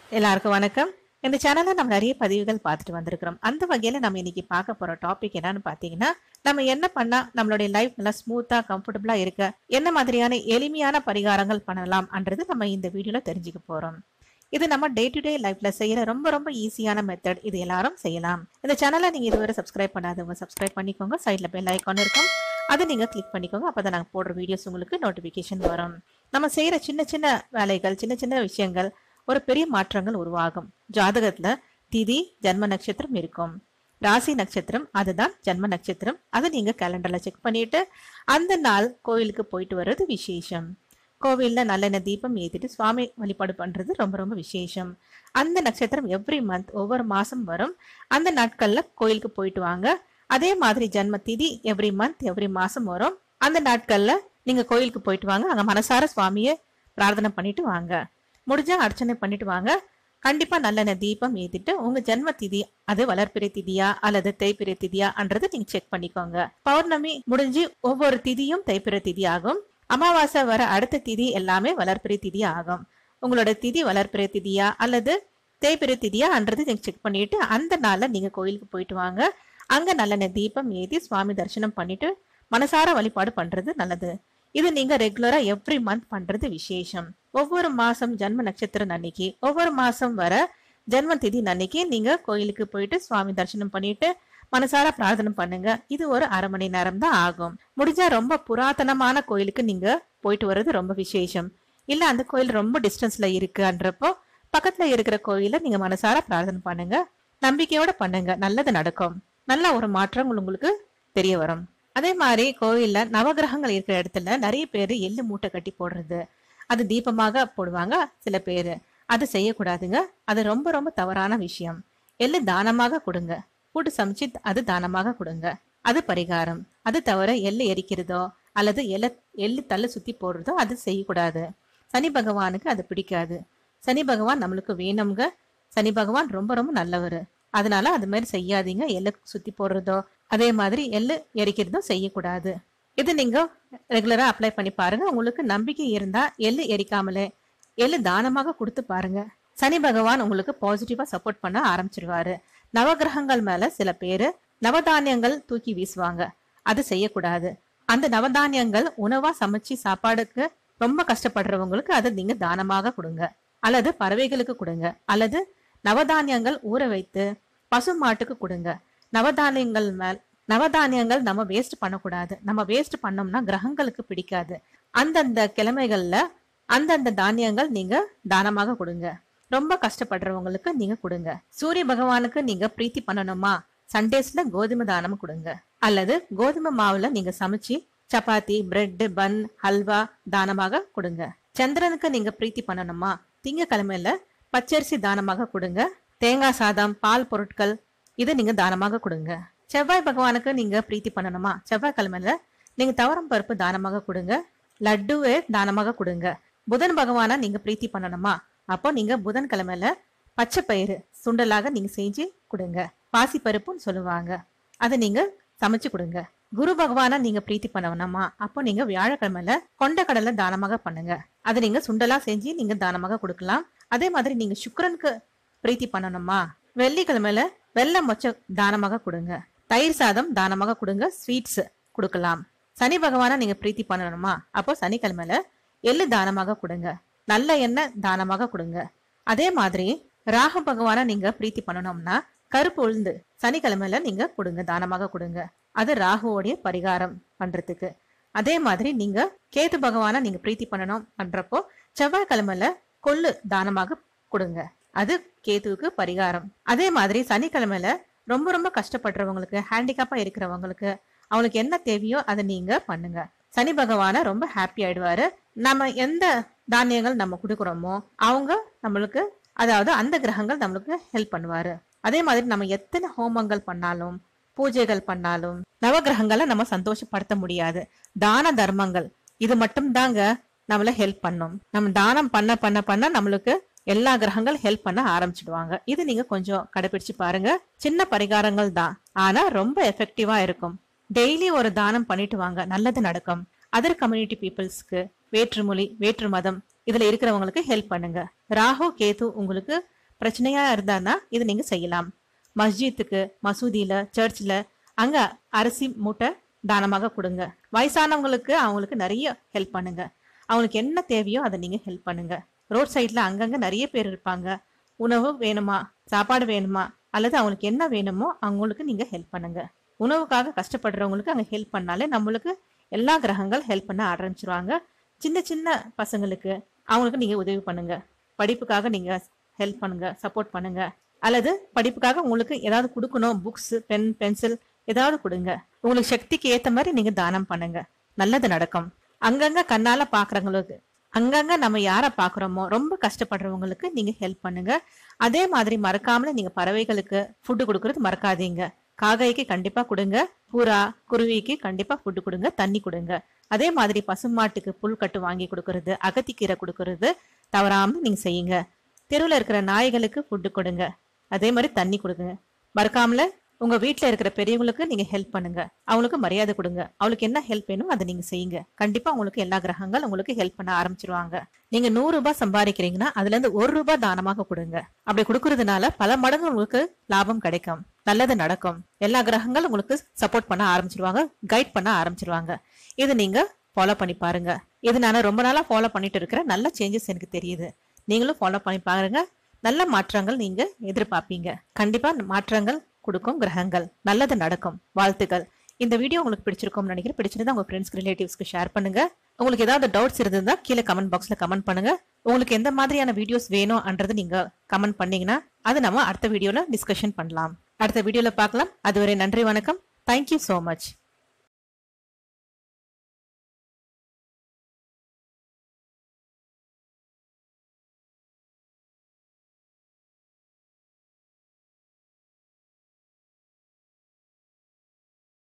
எல்லாருக்கும் வணக்கம் இந்த சேனல்ல நம்ம நிறைய பதிவுகள் பார்த்துட்டு வந்திருக்கிறோம் அந்த வகையில நம்ம இன்னைக்கு பார்க்க போற டாபிக் என்னன்னு பாத்தீங்கன்னா நம்ம என்ன பண்ணா நம்மளுடைய லைஃப் நல்லா ஸ்மூத்தா கம்ஃபர்டபுளா இருக்க என்ன மாதிரியான எளிமையான பரிகாரங்கள் பண்ணலாம்ன்றது நம்ம இந்த வீடியோல தெரிஞ்சுக்க போறோம் இது நம்ம டே டு டே லைஃப்ல செய்யற ரொம்ப ரொம்ப ஈஸியான மெத்தட் இது எல்லாரும் செய்யலாம் இந்த சேனலை நீங்க இதுவரை சப்ஸ்கிரைப் பண்ணாதவங்க சப்ஸ்கிரைப் பண்ணிக்கோங்க சைட்ல பெல் ஐக்கான் இருக்கும் அதை நீங்க கிளிக் பண்ணிக்கோங்க அப்பதான் நாங்க போடுற வீடியோஸ் உங்களுக்கு நோட்டிபிகேஷன் வரும் நம்ம செய்யற சின்ன சின்ன வேலைகள் சின்ன சின்ன விஷயங்கள் ஒரு பெரிய மாற்றங்கள் உருவாகும் ஜாதகத்துல திதி ஜன்ம நட்சத்திரம் இருக்கும் ராசி நட்சத்திரம் அதுதான் ஜன்ம நட்சத்திரம் அதை நீங்க கேலண்டர்ல செக் பண்ணிட்டு அந்த நாள் கோவிலுக்கு போயிட்டு வர்றது விசேஷம் கோவில்ல நல்லெண்ணெய் தீபம் ஏத்திட்டு சுவாமி வழிபாடு பண்றது ரொம்ப ரொம்ப விசேஷம் அந்த நட்சத்திரம் எவ்ரி மந்த் ஒவ்வொரு மாசம் வரும் அந்த நாட்கள்ல கோயிலுக்கு போயிட்டு வாங்க அதே மாதிரி ஜன்ம திதி எவ்ரி மந்த் எவ்ரி மாசம் வரும் அந்த நாட்கள்ல நீங்க கோயிலுக்கு போயிட்டு வாங்க அங்க மனசார சுவாமியை பிரார்த்தனை பண்ணிட்டு வாங்க முடிஞ்சா அர்ச்சனை பண்ணிட்டு வாங்க கண்டிப்பா நல்லெண்ணெய் தீபம் ஏத்திட்டு உங்க ஜென்ம திதி அது வளர்ப்பிறை திதியா அல்லது தேய்பிறை திதியான்றதை நீங்க செக் பண்ணிக்கோங்க பௌர்ணமி முடிஞ்சு ஒவ்வொரு திதியும் தேய்பிறை திதி ஆகும் அமாவாசை வர அடுத்த திதி எல்லாமே வளர்ப்பிறை திதி ஆகும் உங்களோட திதி வளர்ப்பிறை திதியா அல்லது தேய்பிறை திதியான்றது நீங்க செக் பண்ணிட்டு அந்த நாள்ல நீங்க கோயிலுக்கு போயிட்டு வாங்க அங்க நல்லெண்ணெய் தீபம் ஏத்தி சுவாமி தரிசனம் பண்ணிட்டு மனசார வழிபாடு பண்றது நல்லது இது நீங்க ரெகுலரா எவ்ரி மந்த் பண்றது விசேஷம் ஒவ்வொரு மாசம் ஜென்ம நட்சத்திரம் அன்னைக்கு ஒவ்வொரு மாசம் வர ஜென்ம திதி அன்னைக்கு நீங்க கோயிலுக்கு போயிட்டு சுவாமி தரிசனம் பண்ணிட்டு மனசார பிரார்த்தனை பண்ணுங்க இது ஒரு அரை மணி நேரம் தான் ஆகும் முடிஞ்சா ரொம்ப புராதனமான கோயிலுக்கு நீங்க போயிட்டு வர்றது ரொம்ப விசேஷம் இல்ல அந்த கோயில் ரொம்ப டிஸ்டன்ஸ்ல இருக்குன்றப்போ பக்கத்துல இருக்கிற கோயில நீங்க மனசார பிரார்த்தனை பண்ணுங்க நம்பிக்கையோட பண்ணுங்க நல்லது நடக்கும் நல்ல ஒரு மாற்றம் உங்களுக்கு தெரிய வரும் அதே மாதிரி கோயில்ல நவகிரகங்கள் இருக்கிற இடத்துல நிறைய பேர் எள்ளு மூட்டை கட்டி போடுறது அது தீபமாக போடுவாங்க சில பேர் அது செய்யக்கூடாதுங்க அது ரொம்ப ரொம்ப தவறான விஷயம் எள்ளு தானமாக கொடுங்க கூட்டு சமைச்சு அது தானமாக கொடுங்க அது பரிகாரம் அது தவிர எள்ளு எரிக்கிறதோ அல்லது எல்ல எள்ளு தள்ள சுத்தி போடுறதோ அது செய்யக்கூடாது சனி பகவானுக்கு அது பிடிக்காது சனி பகவான் நம்மளுக்கு வேணுங்க சனி பகவான் ரொம்ப ரொம்ப நல்லவர் அதனால அது மாதிரி செய்யாதீங்க எள்ளு சுத்தி போடுறதோ அதே மாதிரி எள்ளு எரிக்கிறதும் செய்யக்கூடாது இது நீங்க ரெகுலரா அப்ளை பண்ணி பாருங்க உங்களுக்கு நம்பிக்கை இருந்தா எள்ளு எரிக்காமலே எள்ளு தானமாக கொடுத்து பாருங்க சனி பகவான் உங்களுக்கு பாசிட்டிவா சப்போர்ட் பண்ண ஆரம்பிச்சிருவாரு நவகிரகங்கள் மேல சில பேரு நவதானியங்கள் தூக்கி வீசுவாங்க அது செய்யக்கூடாது அந்த நவதானியங்கள் உணவா சமைச்சு சாப்பாடுக்கு ரொம்ப கஷ்டப்படுறவங்களுக்கு அதை நீங்க தானமாக கொடுங்க அல்லது பறவைகளுக்கு கொடுங்க அல்லது நவதானியங்கள் ஊற வைத்து பசு மாட்டுக்கு கொடுங்க நவதானியங்கள் மேல் நவதானியங்கள் நம்ம வேஸ்ட் பண்ணக்கூடாது நம்ம வேஸ்ட் பண்ணோம்னா கிரகங்களுக்கு பிடிக்காது அந்தந்த கிழமைகள்ல அந்தந்த தானியங்கள் நீங்க தானமாக கொடுங்க ரொம்ப கஷ்டப்படுறவங்களுக்கு நீங்க கொடுங்க சூரிய பகவானுக்கு நீங்க பிரீத்தி பண்ணணுமா சண்டேஸ்ல கோதுமை தானம் கொடுங்க அல்லது கோதுமை மாவுல நீங்க சமைச்சு சப்பாத்தி பிரெட் பன் ஹல்வா தானமாக கொடுங்க சந்திரனுக்கு நீங்க பிரீத்தி பண்ணணுமா திங்கக்கிழமையில பச்சரிசி தானமாக கொடுங்க தேங்காய் சாதம் பால் பொருட்கள் இதை நீங்க தானமாக கொடுங்க செவ்வாய் பகவானுக்கு நீங்க பிரீத்தி பண்ணணுமா செவ்வாய்க்கிழமையில நீங்க தவரம் பருப்பு தானமாக கொடுங்க லட்டுவே தானமாக கொடுங்க புதன் பகவானை நீங்க பிரீத்தி பண்ணணுமா அப்போ நீங்க புதன் கிழமையில பச்சை பயிறு சுண்டலாக நீங்க செஞ்சு கொடுங்க பாசி பருப்புன்னு சொல்லுவாங்க அதை நீங்க சமைச்சு கொடுங்க குரு பகவானை நீங்க பிரீத்தி பண்ணணுமா அப்போ நீங்க வியாழக்கிழமையில கொண்ட கடலை தானமாக பண்ணுங்க அதை நீங்க சுண்டலா செஞ்சு நீங்க தானமாக கொடுக்கலாம் அதே மாதிரி நீங்க சுக்கிரனுக்கு பிரீத்தி பண்ணணுமா வெள்ளிக்கிழமையில வெள்ளை மொச்ச தானமாக கொடுங்க தயிர் சாதம் தானமாக கொடுங்க ஸ்வீட்ஸ் கொடுக்கலாம் சனி பகவானை நீங்க பிரீத்தி பண்ணணுமா அப்போ சனிக்கிழமையில எள்ளு தானமாக கொடுங்க நல்ல எண்ணெய் தானமாக கொடுங்க அதே மாதிரி ராகு பகவானை நீங்க பிரீத்தி பண்ணணும்னா கருப்பு உளுந்து சனிக்கிழமையில நீங்க கொடுங்க தானமாக கொடுங்க அது ராகுவோடைய பரிகாரம் பண்றதுக்கு அதே மாதிரி நீங்க கேது பகவானை நீங்க பிரீத்தி பண்ணணும் பண்றப்போ செவ்வாய்க்கிழமையில கொள்ளு தானமாக கொடுங்க அது கேதுவுக்கு பரிகாரம் அதே மாதிரி சனிக்கிழமையில ரொம்ப ரொம்ப கஷ்டப்படுறவங்களுக்கு ஹேண்டிகேப்பா இருக்கிறவங்களுக்கு அவங்களுக்கு என்ன தேவையோ அதை நீங்க பண்ணுங்க சனி பகவான ரொம்ப ஹாப்பி ஆயிடுவாரு நம்ம எந்த தானியங்கள் நம்ம கொடுக்குறோமோ அவங்க நம்மளுக்கு அதாவது அந்த கிரகங்கள் நம்மளுக்கு ஹெல்ப் பண்ணுவாரு அதே மாதிரி நம்ம எத்தனை ஹோமங்கள் பண்ணாலும் பூஜைகள் பண்ணாலும் நவகிரகங்களை நம்ம சந்தோஷப்படுத்த முடியாது தான தர்மங்கள் இது மட்டும் தாங்க நம்மள ஹெல்ப் பண்ணும் நம்ம தானம் பண்ண பண்ண பண்ண நம்மளுக்கு எல்லா கிரகங்கள் ஹெல்ப் பண்ண ஆரம்பிச்சிடுவாங்க இது நீங்க கொஞ்சம் கடைபிடிச்சு பாருங்க சின்ன பரிகாரங்கள் தான் ஆனா ரொம்ப எஃபெக்டிவா இருக்கும் டெய்லி ஒரு தானம் பண்ணிட்டு வாங்க நல்லது நடக்கும் அதர் கம்யூனிட்டி பீப்புள்ஸ்க்கு வேற்றுமொழி வேற்று மதம் இதுல இருக்கிறவங்களுக்கு ஹெல்ப் பண்ணுங்க ராகு கேது உங்களுக்கு பிரச்சனையா இருந்தான்னா இது நீங்க செய்யலாம் மஸ்ஜித்துக்கு மசூதியில சர்ச்சில் அங்க அரிசி மூட்டை தானமாக கொடுங்க வயசானவங்களுக்கு அவங்களுக்கு நிறைய ஹெல்ப் பண்ணுங்க அவங்களுக்கு என்ன தேவையோ அதை நீங்க ஹெல்ப் பண்ணுங்க ரோட் சைட்ல அங்கங்க நிறைய பேர் இருப்பாங்க உணவு வேணுமா சாப்பாடு வேணுமா அல்லது அவங்களுக்கு என்ன வேணுமோ அவங்களுக்கு நீங்க ஹெல்ப் பண்ணுங்க உணவுக்காக கஷ்டப்படுறவங்களுக்கு அங்க ஹெல்ப் பண்ணாலே நம்மளுக்கு எல்லா கிரகங்கள் ஹெல்ப் பண்ண ஆரம்பிச்சிருவாங்க சின்ன சின்ன பசங்களுக்கு அவங்களுக்கு நீங்க உதவி பண்ணுங்க படிப்புக்காக நீங்க ஹெல்ப் பண்ணுங்க சப்போர்ட் பண்ணுங்க அல்லது படிப்புக்காக உங்களுக்கு ஏதாவது கொடுக்கணும் புக்ஸ் பென் பென்சில் ஏதாவது கொடுங்க உங்களுக்கு சக்திக்கு ஏத்த மாதிரி நீங்க தானம் பண்ணுங்க நல்லது நடக்கும் அங்கங்க கண்ணால பாக்குறவங்களுக்கு அங்கங்க நம்ம யார பாக்குறோமோ ரொம்ப கஷ்டப்படுறவங்களுக்கு நீங்க ஹெல்ப் பண்ணுங்க அதே மாதிரி மறக்காமல நீங்க பறவைகளுக்கு ஃபுட்டு கொடுக்கறது மறக்காதீங்க காகைக்கு கண்டிப்பா கொடுங்க புறா குருவிக்கு கண்டிப்பா ஃபுட்டு கொடுங்க தண்ணி கொடுங்க அதே மாதிரி பசுமாட்டுக்கு புல்கட்டு வாங்கி கொடுக்கறது அகத்திக்கீரை கொடுக்கறது தவறாம நீங்க செய்யுங்க தெருவில் இருக்கிற நாய்களுக்கு ஃபுட்டு கொடுங்க அதே மாதிரி தண்ணி கொடுங்க மறக்காமல உங்க வீட்ல இருக்கிற பெரியவங்களுக்கு நீங்க ஹெல்ப் பண்ணுங்க அவங்களுக்கு மரியாதை கொடுங்க அவளுக்கு என்ன ஹெல்ப் வேணும் அதை நீங்க செய்யுங்க கண்டிப்பா உங்களுக்கு எல்லா கிரகங்கள் உங்களுக்கு ஹெல்ப் பண்ண ஆரம்பிச்சிருவாங்க நீங்க நூறு ரூபாய் சம்பாதிக்கிறீங்கன்னா அதுல இருந்து ஒரு ரூபாய் தானமாக கொடுங்க அப்படி கொடுக்கறதுனால பல மடங்கு உங்களுக்கு லாபம் கிடைக்கும் நல்லது நடக்கும் எல்லா கிரகங்கள் உங்களுக்கு சப்போர்ட் பண்ண ஆரம்பிச்சிருவாங்க கைட் பண்ண ஆரம்பிச்சிருவாங்க இது நீங்க ஃபாலோ பண்ணி பாருங்க இது நான் ரொம்ப நாளா ஃபாலோ பண்ணிட்டு இருக்கிறேன் நல்ல சேஞ்சஸ் எனக்கு தெரியுது நீங்களும் ஃபாலோ பண்ணி பாருங்க நல்ல மாற்றங்கள் நீங்க எதிர்பார்ப்பீங்க கண்டிப்பா மாற்றங்கள் கொடுக்கும் கிரகங்கள் நல்லது நடக்கும் வாழ்த்துக்கள் இந்த வீடியோ உங்களுக்கு பிடிச்சிருக்கும்னு நினைக்கிறேன் பிடிச்சிருந்தா உங்க ஃப்ரெண்ட்ஸ்க்கு ரிலேட்டிவ்ஸ்க்கு ஷேர் பண்ணுங்க உங்களுக்கு ஏதாவது டவுட்ஸ் இருந்ததுன்னா கீழே கமெண்ட் பாக்ஸ்ல கமெண்ட் பண்ணுங்க உங்களுக்கு எந்த மாதிரியான வீடியோஸ் வேணும்ன்றது நீங்க கமெண்ட் பண்ணீங்கன்னா அதை நம்ம அடுத்த வீடியோல டிஸ்கஷன் பண்ணலாம் அடுத்த வீடியோல பார்க்கலாம் அதுவரை நன்றி வணக்கம் தேங்க்யூ so மச்